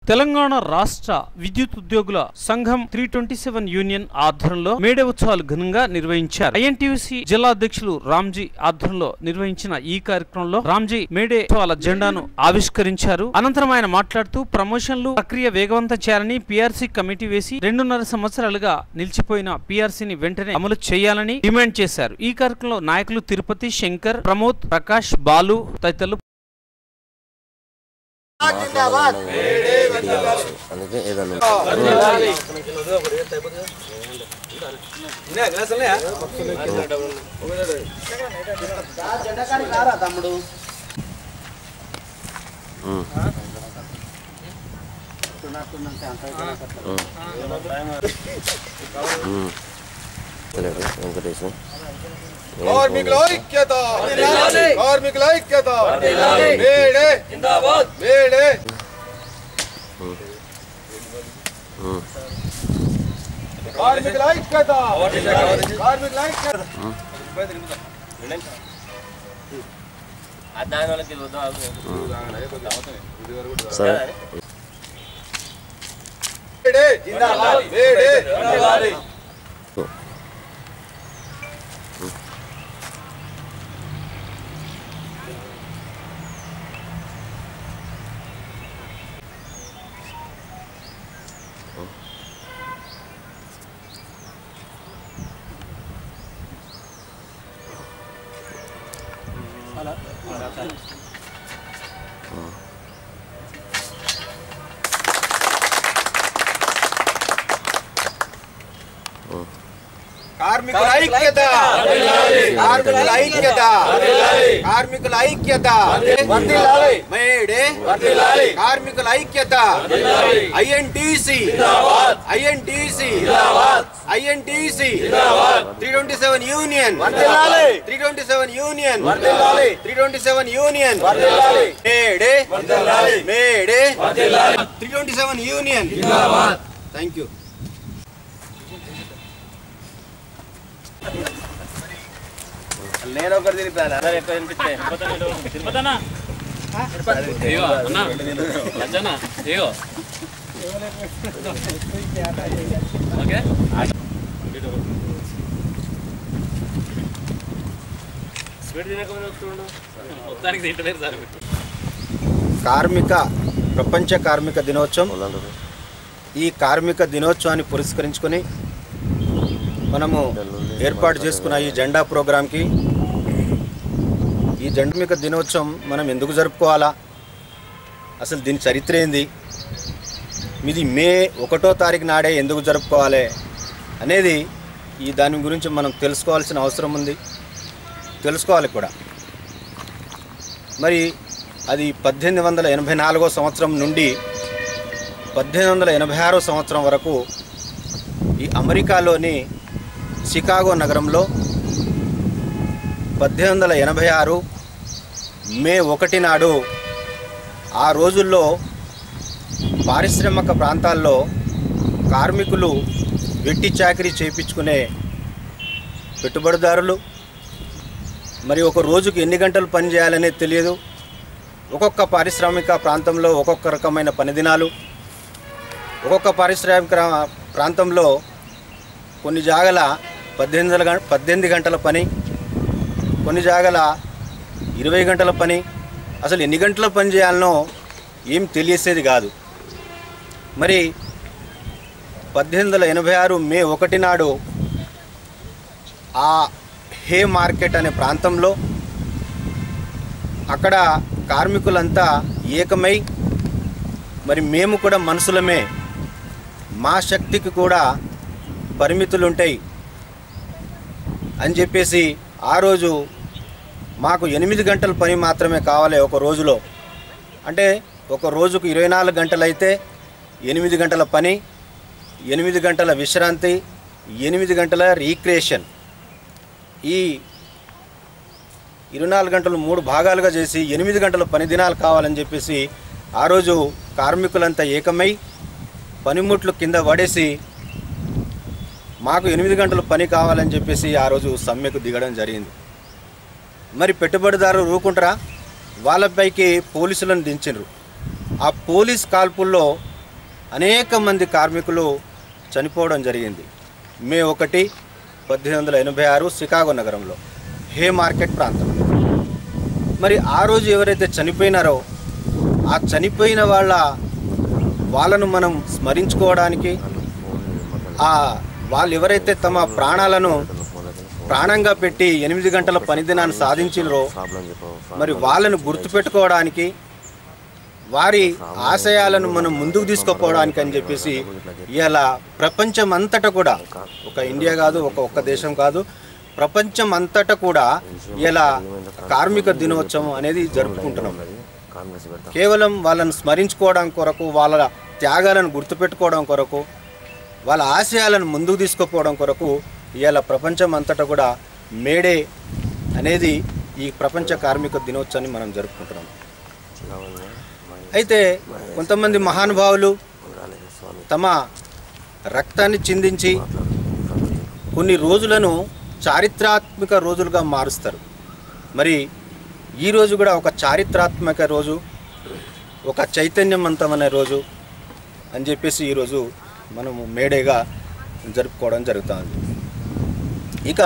తెలంగాణ రాష్ట్ర విద్యుత్ ఉద్యోగుల సంఘం త్రీ ట్వంటీ సెవెన్ యూనియన్ ఆధ్వర్యంలో మేడే ఉత్సవాలు ఘనంగా నిర్వహించారు ఐఎన్టీయూసీ జిల్లా అధ్యక్షులు రామ్జీ ఆధ్వర్యంలో నిర్వహించిన ఈ కార్యక్రమంలో రామ్జీ మేడే ఉత్సవాల జెండాను ఆవిష్కరించారు అనంతరం ఆయన మాట్లాడుతూ ప్రమోషన్లు ప్రక్రియ వేగవంతం చేయాలని పీఆర్సీ కమిటీ వేసి రెండున్నర సంవత్సరాలుగా నిలిచిపోయిన పీఆర్సీని వెంటనే అమలు చేయాలని డిమాండ్ చేశారు ఈ కార్యక్రమంలో నాయకులు తిరుపతి శంకర్ ప్రమోద్ ప్రకాష్ బాలు తదితరులు అందుకే ఏదన్నా తెలియదు వెంకటేశం కార్మికుల ఐక్యత కార్మికుల ఐక్యత మేడే మేడే కార్మికుల ఐక్యత కార్మికుల ఐక్యత సరే మేడే మేడే కార్మికుల ఐక్యత కార్మికుల ఐక్యత కార్మికుల ఐక్యత మేడే కార్మికుల ఐక్యత INTC INTC INTC three twenty seven union three twenty seven union three twenty seven union May Day May Day three twenty seven union thank you నేను ఒకటి తిరిపాను కార్మిక ప్రపంచ కార్మిక దినోత్సవం ఈ కార్మిక దినోత్సవాన్ని పురస్కరించుకొని మనము ఏర్పాటు చేసుకున్న ఈ జెండా ప్రోగ్రాంకి ఈ జెండా దినోత్సవం మనం ఎందుకు జరుపుకోవాలా అసలు దీని చరిత్ర ఏంది ఇది మే ఒకటో తారీఖు నాడే ఎందుకు జరుపుకోవాలి అనేది ఈ దాని గురించి మనం తెలుసుకోవాల్సిన అవసరం ఉంది తెలుసుకోవాలి కూడా మరి అది పద్దెనిమిది వందల ఎనభై నాలుగో సంవత్సరం నుండి పద్దెనిమిది వందల ఎనభై ఆరో సంవత్సరం వరకు ఈ అమెరికాలోని చికాగో నగరంలో పద్దెనిమిది వందల ఎనభై ఆరు మే ఒకటి నాడు ఆ రోజుల్లో పారిశ్రామిక ప్రాంతాల్లో కార్మికులు వెట్టి చాకరీ చేయించుకునే పెట్టుబడిదారులు మరి ఒక రోజుకు ఎన్ని గంటలు పని చేయాలనేది తెలియదు ఒక్కొక్క పారిశ్రామిక ప్రాంతంలో ఒక్కొక్క రకమైన పని దినాలు ఒక్కొక్క పారిశ్రామిక ప్రాంతంలో కొన్ని జాగల పద్దెనిమిది గంట పద్దెనిమిది గంటల పని కొన్ని జాగల ఇరవై గంటల పని అసలు ఎన్ని గంటల పని చేయాలనో ఏం తెలియసేది కాదు మరి పద్దెనిమిది వందల ఎనభై ఆరు మే ఒకటి నాడు ఆ హే మార్కెట్ అనే ప్రాంతంలో అక్కడ కార్మికులంతా ఏకమై మరి మేము కూడా మనుషులమే మా శక్తికి కూడా పరిమితులు ఉంటాయి అని చెప్పేసి ఆ రోజు మాకు ఎనిమిది గంటల పని మాత్రమే కావాలి ఒక రోజులో అంటే ఒక రోజుకు ఇరవై నాలుగు గంటలైతే ఎనిమిది గంటల పని ఎనిమిది గంటల విశ్రాంతి ఎనిమిది గంటల రీక్రియేషన్ ఈ ఇరవై నాలుగు గంటలు మూడు భాగాలుగా చేసి ఎనిమిది గంటల పని దినాలు కావాలని చెప్పేసి ఆ రోజు కార్మికులంతా ఏకమై పనిముట్లు కింద పడేసి మాకు ఎనిమిది గంటల పని కావాలని చెప్పేసి ఆ రోజు సమ్మెకు దిగడం జరిగింది మరి పెట్టుబడిదారులు ఊరుకుంటారా వాళ్ళపైకి పోలీసులను దించిండ్రు ఆ పోలీస్ కాల్పుల్లో అనేక మంది కార్మికులు చనిపోవడం జరిగింది మే ఒకటి పద్దెనిమిది వందల ఎనభై ఆరు షికాగో నగరంలో హే మార్కెట్ ప్రాంతం మరి ఆ రోజు ఎవరైతే చనిపోయినారో ఆ చనిపోయిన వాళ్ళ వాళ్ళను మనం స్మరించుకోవడానికి ఆ వాళ్ళు ఎవరైతే తమ ప్రాణాలను ప్రాణంగా పెట్టి ఎనిమిది గంటల పనిదినాన్ని సాధించినరో ప్రాబ్లం చెప్పు మరి వాళ్ళను గుర్తుపెట్టుకోవడానికి వారి ఆశయాలను మనం ముందుకు తీసుకుపోవడానికి అని చెప్పేసి ఇలా ప్రపంచం అంతటా కూడా ఒక ఇండియా కాదు ఒక ఒక్క దేశం కాదు ప్రపంచం అంతటా కూడా ఇలా కార్మిక దినోత్సవం అనేది జరుపుకుంటున్నాం ఉన్నది కాంగ్రెస్ పెడతాం కేవలం వాళ్ళని స్మరించుకోవడం కొరకు వాళ్ళ త్యాగాలను గుర్తుపెట్టుకోవడం కొరకు వాళ్ళ ఆశయాలను ముందుకు తీసుకుపోవడం కొరకు ఇవాళ ప్రపంచం అంతటా కూడా మేడే అనేది ఈ ప్రపంచ కార్మిక దినోత్సవాన్ని మనం జరుపుకుంటున్నాం లావణ్య మహేష్ అయితే కొంతమంది మహానుభావులు రాలేదు స్వామి తమ రక్తాన్ని చిందించి మాట్లాడు కొన్ని రోజులను చారిత్రాత్మక రోజులుగా మారుస్తారు మరి ఈ రోజు కూడా ఒక చారిత్రాత్మక రోజు ఒక చైతన్యవంతమైన రోజు అని చెప్పేసి ఈరోజు మనము మేడేగా జరుపుకోవడం జరుగుతుంది ఇక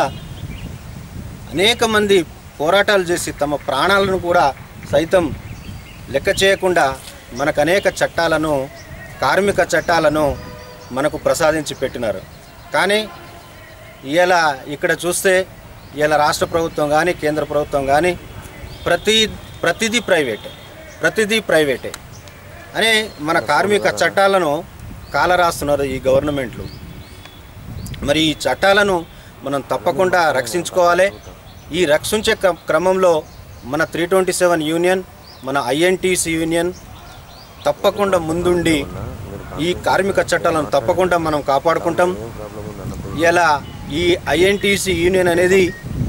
అనేక మంది పోరాటాలు చేసి తమ ప్రాణాలను కూడా సైతం లెక్క చేయకుండా మనకు అనేక చట్టాలను కార్మిక చట్టాలను మనకు ప్రసాదించి పెట్టినారు కానీ ఇలా ఇక్కడ చూస్తే ఇలా రాష్ట్ర ప్రభుత్వం కానీ కేంద్ర ప్రభుత్వం కానీ ప్రతి ప్రతిదీ ప్రైవేటే ప్రతిదీ ప్రైవేటే అనే మన కార్మిక చట్టాలను కాలరాస్తున్నారు ఈ గవర్నమెంట్లు మరి ఈ చట్టాలను మనం తప్పకుండా రక్షించుకోవాలి ఈ రక్షించే క్ర- క్రమంలో మన త్రీ ట్వంటీ సెవెన్ యూనియన్ మన ఐఎన్టీసీ యూనియన్ తప్పకుండా ముందుండి ఈ కార్మిక చట్టాలను తప్పకుండా మనం కాపాడుకుంటాం ఏం ప్రాబ్లం ఉంది అన్నప్పుడు ఇలా ఈ ఐఎన్టీసీ యూనియన్ అనేది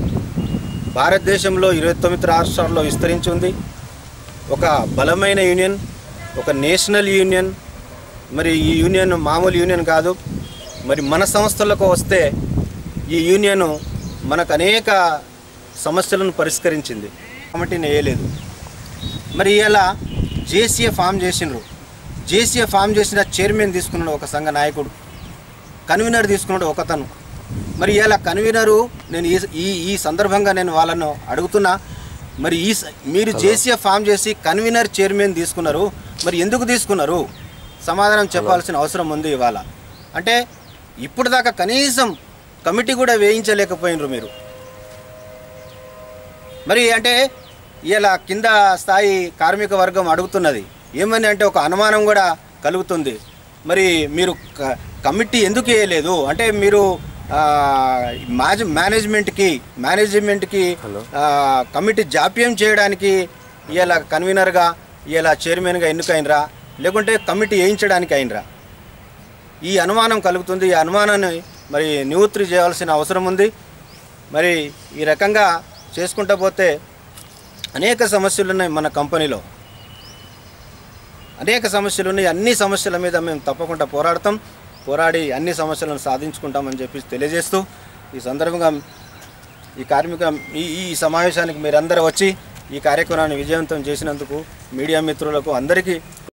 భారతదేశంలో ఇరవై తొమ్మిది రాష్ట్రాల్లో విస్తరించి ఉంది ఒక బలమైన యూనియన్ ఒక నేషనల్ యూనియన్ మరి ఈ యూనియన్ మామూలు యూనియన్ కాదు మరి మన సంస్థలకు వస్తే ఈ యూనియన్ మనకు అనేక సమస్యలను పరిష్కరించింది కమిటీని వేయలేదు మరి ఇలా జేసీఏ ఫామ్ చేసినారు జేసీఏ ఫామ్ చేసిన చైర్మన్ తీసుకున్నాడు ఒక సంఘ నాయకుడు కన్వీనర్ తీసుకున్నాడు ఒకతను మరి ఇలా కన్వీనరు నేను ఈ ఈ ఈ సందర్భంగా నేను వాళ్ళను అడుగుతున్నా మరి ఈ స- మీరు జేసీఏ ఫామ్ చేసి కన్వీనర్ చైర్మన్ తీసుకున్నారు మరి ఎందుకు తీసుకున్నారు సమాధానం చెప్పాల్సిన అవసరం ఉంది ఇవాళ అంటే ఇప్పుడు దాకా కనీసం కమిటీ కూడా వేయించలేకపోయినరు మీరు మరి అంటే ఇలా కింద స్థాయి కార్మిక వర్గం అడుగుతున్నది ఏమని అంటే ఒక అనుమానం కూడా కలుగుతుంది మరి మీరు క- కమిటీ ఎందుకు వేయలేదు అంటే మీరు ఆ, మాజ్ మేనేజ్మెంట్కి మేనేజ్మెంట్కి హలో. ఆ, కమిటీ జాప్యం చేయడానికి ఇలా కన్వీనర్గా ఇలా చైర్మన్గా ఎన్నికైనరా లేకుంటే కమిటీ వేయించడానికి అయినరా ఈ అనుమానం కలుగుతుంది ఈ అనుమానాన్ని మరి నివృత్తి చేయాల్సిన అవసరం ఉంది మరి ఈ రకంగా చేసుకుంటా పోతే అనేక సమస్యలు ఉన్నాయి మన కంపెనీలో అనేక సమస్యలు ఉన్నాయి అన్ని సమస్యల మీద మేము తప్పకుండా పోరాడతాం పోరాడి అన్ని సమస్యలను సాధించుకుంటామని చెప్పి తెలియజేస్తూ ఈ సందర్భంగా ఈ కార్మిక ఈ ఈ సమావేశానికి మీరందరూ వచ్చి ఈ కార్యక్రమాన్ని విజయవంతం చేసినందుకు మీడియా మిత్రులకు అందరికీ